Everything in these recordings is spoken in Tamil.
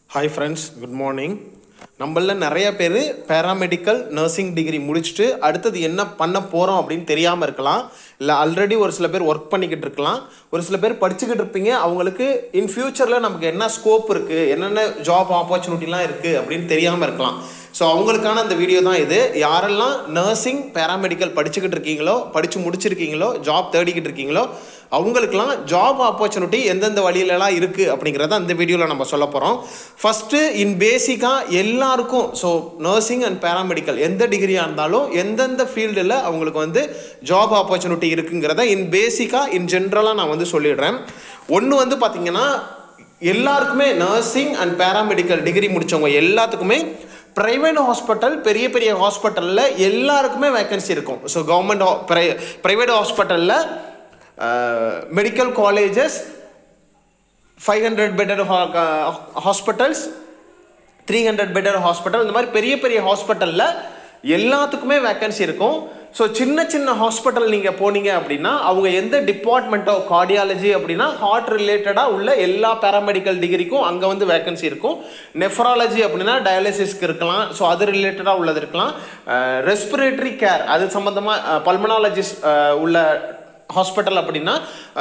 ஹாய் ஃப்ரெண்ட்ஸ் குட் மார்னிங் நம்மள நிறைய பேர் பேராமெடிக்கல் நர்சிங் டிகிரி முடிச்சுட்டு அடுத்தது என்ன பண்ண போகிறோம் அப்படின்னு தெரியாமல் இருக்கலாம் இல்லை ஆல்ரெடி ஒரு சில பேர் ஒர்க் பண்ணிக்கிட்டு இருக்கலாம் ஒரு சில பேர் படிச்சுக்கிட்டு இருப்பீங்க அவங்களுக்கு இன் ஃபியூச்சரில் நமக்கு என்ன ஸ்கோப் இருக்குது என்னென்ன ஜாப் ஆப்பர்ச்சுனிட்டிலாம் இருக்குது அப்படின்னு தெரியாமல் இருக்கலாம் ஸோ அவங்களுக்கான அந்த வீடியோ தான் இது யாரெல்லாம் நர்சிங் பேராமெடிக்கல் படிச்சுக்கிட்டு இருக்கீங்களோ படித்து முடிச்சிருக்கீங்களோ ஜாப் தேடிக்கிட்டு இருக்கீங்களோ அவங்களுக்குலாம் ஜாப் ஆப்பர்ச்சுனிட்டி எந்தெந்த வழியிலலாம் இருக்குது அப்படிங்கிறத அந்த வீடியோவில் நம்ம சொல்ல போகிறோம் ஃபஸ்ட்டு இன் பேசிக்காக எல்லாருக்கும் ஸோ நர்சிங் அண்ட் பேராமெடிக்கல் எந்த டிகிரியாக இருந்தாலும் எந்தெந்த ஃபீல்டில் அவங்களுக்கு வந்து ஜாப் ஆப்பர்ச்சுனிட்டி இருக்குங்கிறத இன் பேசிக்காக இன் ஜென்ரலாக நான் வந்து சொல்லிடுறேன் ஒன்று வந்து பார்த்திங்கன்னா எல்லாருக்குமே நர்சிங் அண்ட் பேராமெடிக்கல் டிகிரி முடித்தவங்க எல்லாத்துக்குமே ப்ரைவேட் ஹாஸ்பிட்டல் பெரிய பெரிய ஹாஸ்பிட்டலில் எல்லாருக்குமே வேக்கன்சி இருக்கும் ஸோ கவர்மெண்ட் ப்ரைவேட் ஹாஸ்பிட்டலில் medical colleges five hundred bedded hospitals three hundred bedded hospital இந்த மாதிரி பெரிய பெரிய ஹாஸ்பிட்டலில் எல்லாத்துக்குமே வேக்கன்சி இருக்கும் ஸோ சின்ன சின்ன ஹாஸ்பிட்டல் நீங்கள் போனீங்க அப்படின்னா அவங்க எந்த டிபார்ட்மெண்ட்டோ கார்டியாலஜி அப்படின்னா ஹார்ட் ரிலேட்டடாக உள்ள எல்லா பேராமெடிக்கல் டிகிரிக்கும் அங்கே வந்து வேக்கன்சி இருக்கும் நெஃப்ராலஜி அப்படின்னா டயாலிசிஸ்க்கு இருக்கலாம் ஸோ அது ரிலேட்டடாக உள்ளது இருக்கலாம் ரெஸ்பிரேட்டரி கேர் அது சம்மந்தமாக பல்மனாலஜிஸ்ட் உள்ள ஹாஸ்பிட்டல் அப்படின்னா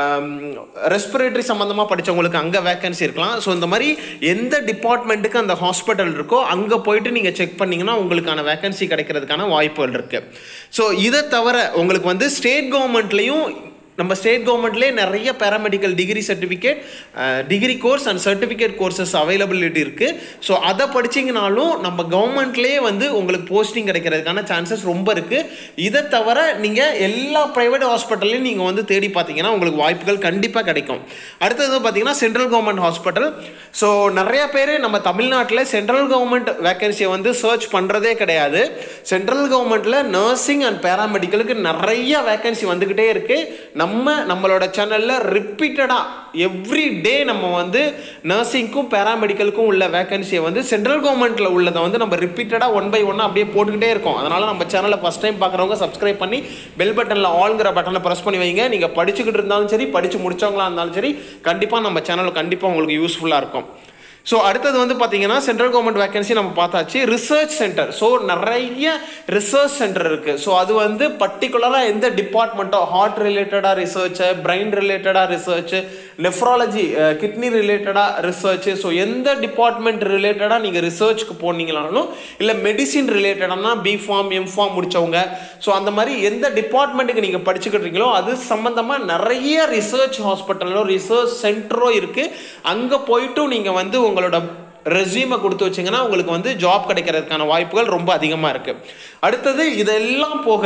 ரெஸ்பிரேட்டரி சம்மந்தமாக படித்தவங்களுக்கு அங்கே வேக்கன்சி இருக்கலாம் ஸோ இந்த மாதிரி எந்த டிபார்ட்மெண்ட்டுக்கு அந்த ஹாஸ்பிட்டல் இருக்கோ அங்கே போயிட்டு நீங்கள் செக் பண்ணிங்கன்னா உங்களுக்கான வேக்கன்சி கிடைக்கிறதுக்கான வாய்ப்புகள் இருக்குது ஸோ இதை தவிர உங்களுக்கு வந்து ஸ்டேட் கவர்மெண்ட்லேயும் நம்ம ஸ்டேட் கவர்மெண்ட்லேயே நிறைய paramedical degree certificate degree course and certificate courses availability இருக்குது ஸோ அதை படிச்சிங்கனாலும் நம்ம கவர்மெண்ட்லேயே வந்து உங்களுக்கு போஸ்டிங் கிடைக்கிறதுக்கான சான்சஸ் ரொம்ப இருக்குது இதை தவிர நீங்கள் எல்லா ப்ரைவேட் ஹாஸ்பிட்டல்லையும் நீங்கள் வந்து தேடி பார்த்தீங்கன்னா உங்களுக்கு வாய்ப்புகள் கண்டிப்பாக கிடைக்கும் அடுத்தது பார்த்தீங்கன்னா சென்ட்ரல் கவர்மெண்ட் ஹாஸ்பிட்டல் ஸோ நிறைய பேர் நம்ம தமிழ்நாட்டில் சென்ட்ரல் கவர்மெண்ட் வேக்கன்சியை வந்து சர்ச் பண்ணுறதே கிடையாது சென்ட்ரல் கவர்மெண்ட்டில் நர்சிங் அண்ட் பேராமெடிக்கலுக்கு நிறைய வேக்கன்சி வந்துக்கிட்டே இருக்குது நம்ம நம்மளோட சேனலில் ரிப்பீட்டடாக எவ்ரி டே நம்ம வந்து நர்சிங்க்கும் பேராமெடிக்கலுக்கும் உள்ள வேகன்சியை வந்து சென்ட்ரல் கவர்மெண்ட்டில் உள்ளதை வந்து நம்ம ரிப்பீட்டடாக ஒன் பை ஒன்னாக அப்படியே போட்டுக்கிட்டே இருக்கோம் அதனால் நம்ம சேனலை ஃபஸ்ட் டைம் பார்க்குறவங்க சப்ஸ்கிரைப் பண்ணி பெல் பட்டனில் ஆல்ங்கிற பட்டனை ப்ரெஸ் பண்ணி வைங்க நீங்கள் படிச்சுக்கிட்டு இருந்தாலும் சரி படித்து முடிச்சவங்களா இருந்தாலும் சரி கண்டிப்பாக நம்ம சேனல் கண்டிப்பாக உங்களுக்கு யூஸ்ஃபுல்லாக இருக்கும் ஸோ அடுத்தது வந்து பார்த்தீங்கன்னா சென்ட்ரல் கவர்மெண்ட் வேகன்சி நம்ம பார்த்தாச்சு ரிசர்ச் சென்டர் ஸோ நிறைய ரிசர்ச் சென்டர் இருக்குது ஸோ அது வந்து பர்டிகுலராக எந்த டிபார்ட்மெண்ட்டோ ஹார்ட் ரிலேட்டடாக ரிசர்ச்சு பிரெயின் ரிலேட்டடாக ரிசர்ச்சு நெஃப்ராலஜி கிட்னி ரிலேட்டடாக ரிசர்ச்சு ஸோ எந்த டிபார்ட்மெண்ட் ரிலேட்டடாக நீங்கள் ரிசர்ச்சுக்கு போனீங்களாலும் இல்லை மெடிசின் ரிலேட்டடானா பி ஃபார்ம் எம் ஃபார்ம் முடித்தவங்க ஸோ அந்த மாதிரி எந்த டிபார்ட்மெண்ட்டுக்கு நீங்கள் படிச்சுக்கிட்டு இருக்கீங்களோ அது சம்மந்தமாக நிறைய ரிசர்ச் ஹாஸ்பிட்டலோ ரிசர்ச் சென்டரோ இருக்குது அங்கே போயிட்டும் நீங்கள் வந்து உங்களோட ரெஸ்யூமை கொடுத்து வச்சிங்கன்னா உங்களுக்கு வந்து ஜாப் கிடைக்கிறதுக்கான வாய்ப்புகள் ரொம்ப அதிகமாக இருக்குது அடுத்தது இதெல்லாம் போக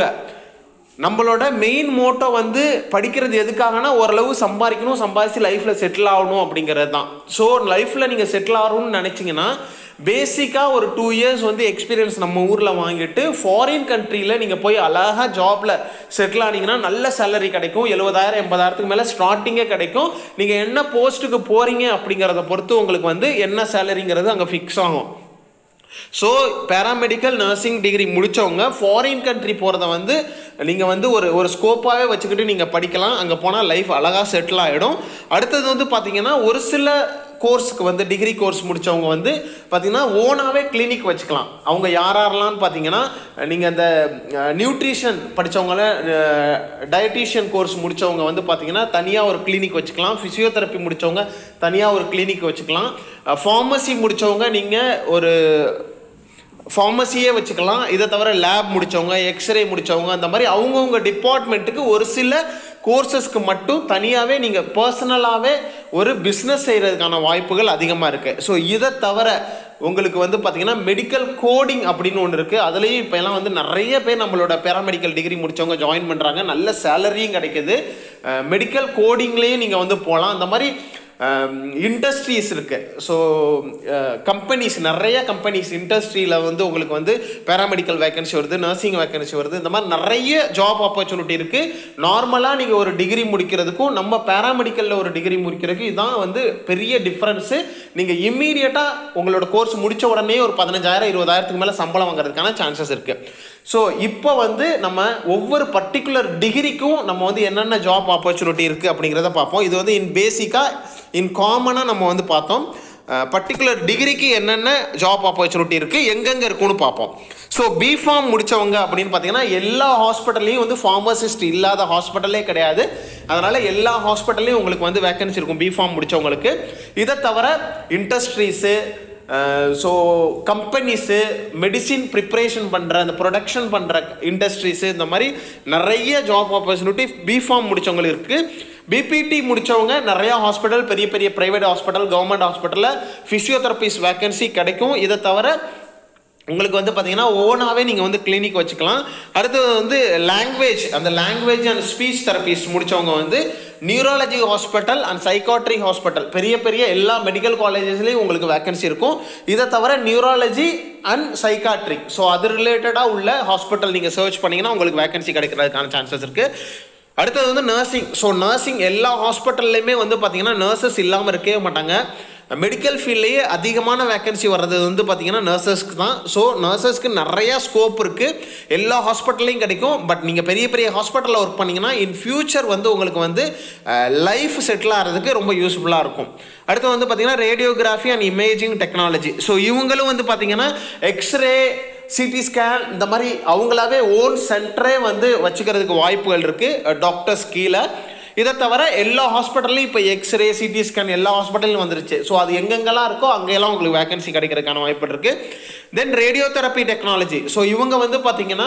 நம்மளோட மெயின் மோட்டோ வந்து படிக்கிறது எதுக்காகனா ஓரளவு சம்பாதிக்கணும் சம்பாதிச்சு லைஃப்பில் செட்டில் ஆகணும் அப்படிங்கிறது தான் ஸோ லைஃப்பில் நீங்கள் செட்டில் ஆகணும்னு நினச்சிங்கன்னா பேசிக்காக ஒரு டூ இயர்ஸ் வந்து எக்ஸ்பீரியன்ஸ் நம்ம ஊரில் வாங்கிட்டு ஃபாரின் கண்ட்ரியில் நீங்கள் போய் அழகாக ஜாபில் செட்டில் ஆனீங்கன்னா நல்ல சேலரி கிடைக்கும் எழுபதாயிரம் எண்பதாயிரத்துக்கு மேலே ஸ்டார்டிங்கே கிடைக்கும் நீங்கள் என்ன போஸ்ட்டுக்கு போகிறீங்க அப்படிங்கிறத பொறுத்து உங்களுக்கு வந்து என்ன சேலரிங்கிறது அங்கே ஃபிக்ஸ் ஆகும் ஸோ பேராமெடிக்கல் நர்சிங் டிகிரி முடித்தவங்க ஃபாரின் கண்ட்ரி போகிறத வந்து நீங்கள் வந்து ஒரு ஒரு ஸ்கோப்பாகவே வச்சுக்கிட்டு நீங்கள் படிக்கலாம் அங்கே போனால் லைஃப் அழகாக செட்டில் ஆகிடும் அடுத்தது வந்து பார்த்தீங்கன்னா ஒரு சில கோர்ஸுக்கு வந்து டிகிரி கோர்ஸ் முடித்தவங்க வந்து பார்த்திங்கன்னா ஓனாகவே கிளினிக் வச்சுக்கலாம் அவங்க யார் யாரெல்லாம் பார்த்தீங்கன்னா நீங்கள் அந்த நியூட்ரிஷன் படித்தவங்கள டயட்டீஷியன் கோர்ஸ் முடித்தவங்க வந்து பார்த்தீங்கன்னா தனியாக ஒரு கிளினிக் வச்சுக்கலாம் ஃபிசியோதெரப்பி முடித்தவங்க தனியாக ஒரு கிளினிக் வச்சுக்கலாம் ஃபார்மசி முடித்தவங்க நீங்கள் ஒரு ஃபார்மசியே வச்சுக்கலாம் இதை தவிர லேப் முடித்தவங்க எக்ஸ்ரே முடித்தவங்க அந்த மாதிரி அவங்கவுங்க டிபார்ட்மெண்ட்டுக்கு ஒரு சில கோர்சஸ்க்கு மட்டும் தனியாகவே நீங்கள் பர்சனலாகவே ஒரு பிஸ்னஸ் செய்கிறதுக்கான வாய்ப்புகள் அதிகமாக இருக்குது ஸோ இதை தவிர உங்களுக்கு வந்து பார்த்தீங்கன்னா மெடிக்கல் கோடிங் அப்படின்னு ஒன்று இருக்குது அதுலேயும் இப்போ எல்லாம் வந்து நிறைய பேர் நம்மளோட பேராமெடிக்கல் டிகிரி முடித்தவங்க ஜாயின் பண்ணுறாங்க நல்ல சேலரியும் கிடைக்குது மெடிக்கல் கோடிங்லேயும் நீங்கள் வந்து போகலாம் அந்த மாதிரி இண்டஸ்ட்ரீஸ் இருக்குது ஸோ கம்பெனிஸ் நிறைய கம்பெனிஸ் இண்டஸ்ட்ரியில் வந்து உங்களுக்கு வந்து பேராமெடிக்கல் வேக்கன்சி வருது நர்சிங் வேக்கன்சி வருது இந்த மாதிரி நிறைய ஜாப் ஆப்பர்ச்சுனிட்டி இருக்குது நார்மலாக நீங்கள் ஒரு டிகிரி முடிக்கிறதுக்கும் நம்ம பேராமெடிக்கலில் ஒரு டிகிரி முடிக்கிறதுக்கு இதுதான் வந்து பெரிய டிஃப்ரென்ஸு நீங்கள் இம்மீடியட்டாக உங்களோட கோர்ஸ் முடித்த உடனே ஒரு பதினஞ்சாயிரம் இருபதாயிரத்துக்கு மேலே சம்பளம் வாங்குறதுக்கான சான்சஸ் இருக்குது ஸோ இப்போ வந்து நம்ம ஒவ்வொரு பர்டிகுலர் டிகிரிக்கும் நம்ம வந்து என்னென்ன ஜாப் ஆப்பர்ச்சுனிட்டி இருக்குது அப்படிங்கிறத பார்ப்போம் இது வந்து இன் பேசிக்காக இன் காமனாக நம்ம வந்து பார்த்தோம் பர்டிகுலர் டிகிரிக்கு என்னென்ன ஜாப் ஆப்பர்ச்சுனிட்டி இருக்குது எங்கெங்கே இருக்குன்னு பார்ப்போம் ஸோ பிஃபார்ம் முடித்தவங்க அப்படின்னு பார்த்தீங்கன்னா எல்லா ஹாஸ்பிட்டல்லையும் வந்து ஃபார்மசிஸ்ட் இல்லாத ஹாஸ்பிட்டலே கிடையாது அதனால் எல்லா ஹாஸ்பிட்டல்லையும் உங்களுக்கு வந்து வேகன்சி இருக்கும் பிஃபார்ம் முடித்தவங்களுக்கு இதை தவிர industries so companies medicine preparation பண்ணுற அந்த ப்ரொடக்ஷன் பண்ணுற இண்டஸ்ட்ரீஸு இந்த மாதிரி நிறைய ஜாப் ஆப்பர்ச்சுனிட்டி பிஃபார்ம் முடித்தவங்களுக்கு இருக்குது பிபிடி முடித்தவங்க நிறையா ஹாஸ்பிட்டல் பெரிய பெரிய ப்ரைவேட் ஹாஸ்பிட்டல் கவர்மெண்ட் ஹாஸ்பிட்டலில் ஃபிசியோதெரபிஸ்ட் வேக்கன்சி கிடைக்கும் இதை தவிர உங்களுக்கு வந்து பார்த்தீங்கன்னா ஓனாகவே நீங்கள் வந்து கிளினிக் வச்சுக்கலாம் அடுத்தது வந்து லாங்குவேஜ் அந்த லாங்குவேஜ் அண்ட் ஸ்பீச் தெரபிஸ்ட் முடித்தவங்க வந்து neurology hospital and psychiatry hospital பெரிய பெரிய எல்லா மெடிக்கல் காலேஜஸ்லேயும் உங்களுக்கு வேக்கன்சி இருக்கும் இதை தவிர நியூராலஜி அண்ட் சைக்காட்ரி ஸோ அது ரிலேட்டடாக உள்ள ஹாஸ்பிட்டல் நீங்கள் சர்ச் பண்ணிங்கன்னா உங்களுக்கு வேக்கன்சி கிடைக்கிறதுக்கான சான்சஸ் இருக்குது அடுத்தது வந்து நர்சிங் ஸோ நர்சிங் எல்லா ஹாஸ்பிட்டல்லையுமே வந்து பார்த்தீங்கன்னா நர்சஸ் இல்லாமல் இருக்கவே மாட்டாங்க மெடிக்கல் ஃபீல்ட்லேயே அதிகமான வேக்கன்சி வர்றது வந்து பார்த்தீங்கன்னா நர்சஸ்க்கு தான் ஸோ நர்சஸ்க்கு நிறையா ஸ்கோப் இருக்குது எல்லா ஹாஸ்பிட்டல்லையும் கிடைக்கும் பட் நீங்கள் பெரிய பெரிய ஹாஸ்பிட்டலில் ஒர்க் பண்ணிங்கன்னா இன் ஃபியூச்சர் வந்து உங்களுக்கு வந்து லைஃப் செட்டில் ஆகிறதுக்கு ரொம்ப யூஸ்ஃபுல்லாக இருக்கும் அடுத்து வந்து பார்த்தீங்கன்னா radiography and imaging technology so இவங்களும் வந்து பார்த்தீங்கன்னா எக்ஸ்ரே சிடி ஸ்கேன் இந்த மாதிரி அவங்களாவே ஓன் சென்டரே வந்து வச்சுக்கிறதுக்கு வாய்ப்புகள் இருக்குது டாக்டர்ஸ் கீழே இதை தவிர எல்லா ஹாஸ்பிட்டல்லையும் இப்போ எக்ஸ்ரே சிடி ஸ்கேன் எல்லா ஹாஸ்பிட்டலும் வந்துருச்சு ஸோ அது எங்கெங்கெல்லாம் இருக்கோ அங்கெல்லாம் உங்களுக்கு வேகன்சி கிடைக்கிறதுக்கான வாய்ப்பு இருக்குது then radiotherapy technology so இவங்க வந்து பார்த்தீங்கன்னா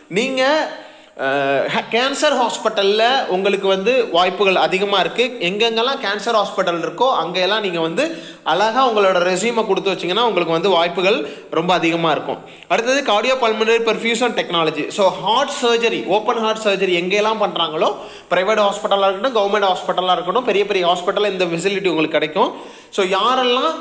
நீங்கள் கேன்சர் ஹாஸ்பிட்டலில் உங்களுக்கு வந்து வாய்ப்புகள் அதிகமாக இருக்குது எங்கெங்கெல்லாம் கேன்சர் ஹாஸ்பிட்டல் இருக்கோ அங்கெல்லாம் நீங்கள் வந்து அழகாக உங்களோட ரெசியூமை கொடுத்து வச்சிங்கன்னா உங்களுக்கு வந்து வாய்ப்புகள் ரொம்ப அதிகமாக இருக்கும் அடுத்தது cardio pulmonary perfusion technology so heart surgery open heart surgery எங்கெல்லாம் பண்ணுறாங்களோ ப்ரைவேட் ஹாஸ்பிட்டலாக இருக்கட்டும் கவர்மெண்ட் ஹாஸ்பிட்டலாக இருக்கட்டும் பெரிய பெரிய ஹாஸ்பிட்டலில் இந்த ஃபெசிலிட்டி உங்களுக்கு கிடைக்கும் ஸோ யாரெல்லாம்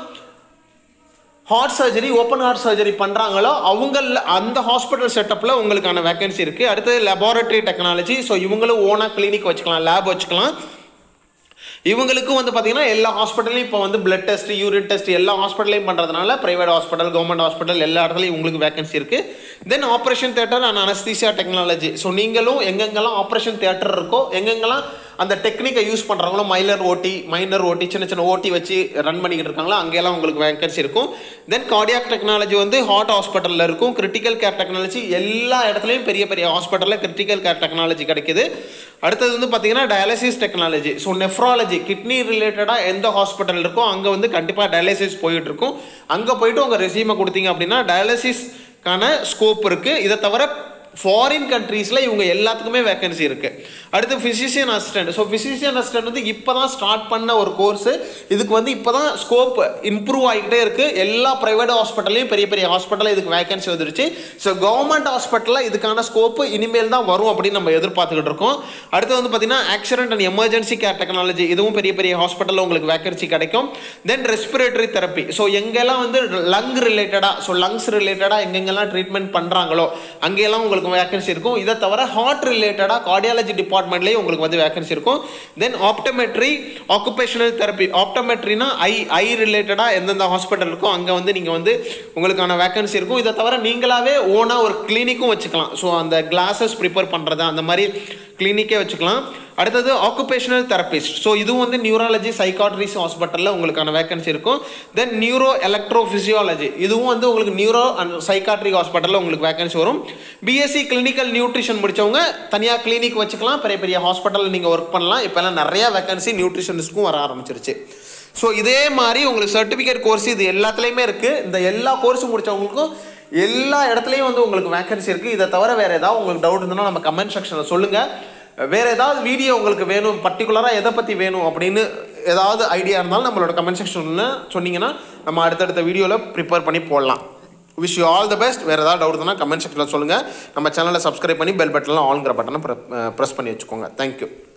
heart surgery open heart surgery பண்ணுறாங்களோ அவங்க அந்த ஹாஸ்பிட்டல் செட்டப்பில் உங்களுக்கான வேகன்சி இருக்குது அடுத்தது லெபார்ட்டரி டெக்னாலஜி ஸோ இவங்களும் ஓனாக கிளினிக் வச்சுக்கலாம் லேப் வச்சுக்கலாம் இவங்களுக்கும் வந்து பார்த்தீங்கன்னா எல்லா ஹாஸ்பிட்டலையும் இப்போ வந்து பிளட் டெஸ்ட் யூரின் டெஸ்ட் எல்லா ஹாஸ்பிட்டலையும் பண்ணுறதுனால ப்ரைவேட் ஹாஸ்பிட்டல் கவர்மெண்ட் ஹாஸ்பிட்டல் எல்லா இடத்துலையும் உங்களுக்கு வேகன்சி இருக்குது then operation theatre and anaesthesia technology so நீங்களும் எங்கெங்கெல்லாம் ஆப்ரேஷன் தேட்டர் இருக்கோ எங்கெங்கெல்லாம் அந்த டெக்னிக்கை யூஸ் பண்ணுறாங்களோ மைலர் ஓட்டி மைனர் ஓட்டி சின்ன சின்ன ஓட்டி வச்சு ரன் பண்ணிக்கிட்டு இருக்காங்களோ அங்கெல்லாம் உங்களுக்கு வேகன்சி இருக்கும் தென் கார்டியாக் டெக்னாலஜி வந்து ஹார்ட் ஹாஸ்பிட்டலில் இருக்கும் கிரிட்டிக்கல் கேர் டெக்னாலஜி எல்லா இடத்துலையும் பெரிய பெரிய ஹாஸ்பிட்டலில் கிரிட்டிக்கல் கேர் டெக்னாலஜி கிடைக்குது அடுத்தது வந்து பார்த்தீங்கன்னா dialysis technology so nephrology kidney ரிலேட்டடாக எந்த ஹாஸ்பிட்டல் இருக்கோ அங்கே வந்து கண்டிப்பாக டயாலிசிஸ் போயிட்டு இருக்கும் அங்கே போயிட்டு உங்கள் ரெசியூமை கொடுத்தீங்க அப்படின்னா டயாலிசிஸ்க்கான ஸ்கோப் இருக்குது இதை தவிர ஃபாரின் கண்ட்ரீஸில் இவங்க எல்லாத்துக்குமே வேகன்சி இருக்குது அடுத்து physician assistant so physician assistant வந்து இப்போ தான் ஸ்டார்ட் பண்ண ஒரு கோர்ஸு இதுக்கு வந்து இப்போ தான் ஸ்கோப் இம்ப்ரூவ் ஆகிக்கிட்டே இருக்குது எல்லா ப்ரைவேட் ஹாஸ்பிட்டல்லையும் பெரிய பெரிய ஹாஸ்பிட்டலில் இதுக்கு வேகன்சி வந்துருச்சு ஸோ கவர்மெண்ட் ஹாஸ்பிட்டலில் இதுக்கான ஸ்கோப்பு இனிமேல் தான் வரும் அப்படின்னு நம்ம எதிர்பார்த்துக்கிட்டு இருக்கோம் அடுத்து வந்து பார்த்தீங்கன்னா accident and emergency care technology இதுவும் பெரிய பெரிய ஹாஸ்பிட்டலில் உங்களுக்கு வேகன்சி கிடைக்கும் தென் ரெஸ்பிரேட்டரி தெரப்பி ஸோ எங்கெல்லாம் வந்து லங் ரிலேட்டடாக ஸோ லங்ஸ் ரிலேட்டடாக எங்கெங்கெல்லாம் ட்ரீட்மெண்ட் பண்ணுறாங்களோ அங்கெல்லாம் உங்களுக்கு வேகன்சி இருக்கும் இதை தவிர ஹார்ட் ரிலேட்டடாக கார்டியாலஜி டிபார்ட்மெண்ட்லேயும் உங்களுக்கு வந்து வேகன்சி இருக்கும் தென் ஆப்டமெட்ரி ஆக்குபேஷனல் தெரப்பி ஆப்டமெட்ரினா ஐ ஐ ரிலேட்டடாக எந்தெந்த ஹாஸ்பிட்டல் இருக்கோ அங்கே வந்து நீங்கள் வந்து உங்களுக்கான வேகன்சி இருக்கும் இதை தவிர நீங்களாவே ஓனாக ஒரு கிளினிக்கும் வச்சுக்கலாம் ஸோ அந்த கிளாஸஸ் ப்ரிப்பேர் பண்ணுறது அந்த மாதிரி கிளினிக்கே வச்சுக்கலாம் அடுத்தது ஆக்குபேஷனல் தெரபிஸ்ட் ஸோ இதுவும் வந்து நியூராலஜி சைக்காட்ரிஸ் ஹாஸ்பிட்டலில் உங்களுக்கான வேகன்சி இருக்கும் தென் நியூரோ எலக்ட்ரோஃபிசியாலஜி இதுவும் வந்து உங்களுக்கு நியூரோ அண்ட் சைக்காட்ரிக் ஹாஸ்பிட்டலில் உங்களுக்கு வேகன்சி வரும் பிஎஸ்சி கிளினிக்கல் நியூட்ரிஷன் முடிச்சவங்க தனியாக கிளினிக் வச்சுக்கலாம் பெரிய பெரிய ஹாஸ்பிட்டலில் நீங்கள் ஒர்க் பண்ணலாம் இப்போல்லாம் நிறையா வேகன்சி நியூட்ரிஷனிஸ்ட்க்கும் வர ஆரம்பிச்சிருச்சு ஸோ இதே மாதிரி உங்களுக்கு சர்டிஃபிகேட் கோர்ஸ் இது எல்லாத்துலேயுமே இருக்குது இந்த எல்லா கோர்ஸும் முடிச்சவங்களுக்கும் எல்லா இடத்துலையும் வந்து உங்களுக்கு வேகன்சி இருக்குது இதை தவிர வேறு ஏதாவது உங்களுக்கு டவுட் இருந்ததுன்னா நம்ம கமெண்ட் செக்ஷனில் சொல்லுங்கள் வேறு ஏதாவது வீடியோ உங்களுக்கு வேணும் பர்டிகுலராக எதை பற்றி வேணும் அப்படின்னு ஏதாவது ஐடியா இருந்தாலும் நம்மளோட கமெண்ட் செக்ஷனில் சொன்னீங்கன்னா நம்ம அடுத்தடுத்த வீடியோவில் ப்ரிப்பேர் பண்ணி போடலாம் wish you all the best வேறு ஏதாவது டவுட் இருந்தால் கமெண்ட் செக்ஷனில் சொல்லுங்கள் நம்ம சேனலை சப்ஸ்கிரைப் பண்ணி பெல் பட்டனில் ஆன்ங்கிற பட்டனை ப்ரெஸ் பண்ணி வச்சுக்கோங்க தேங்க்யூ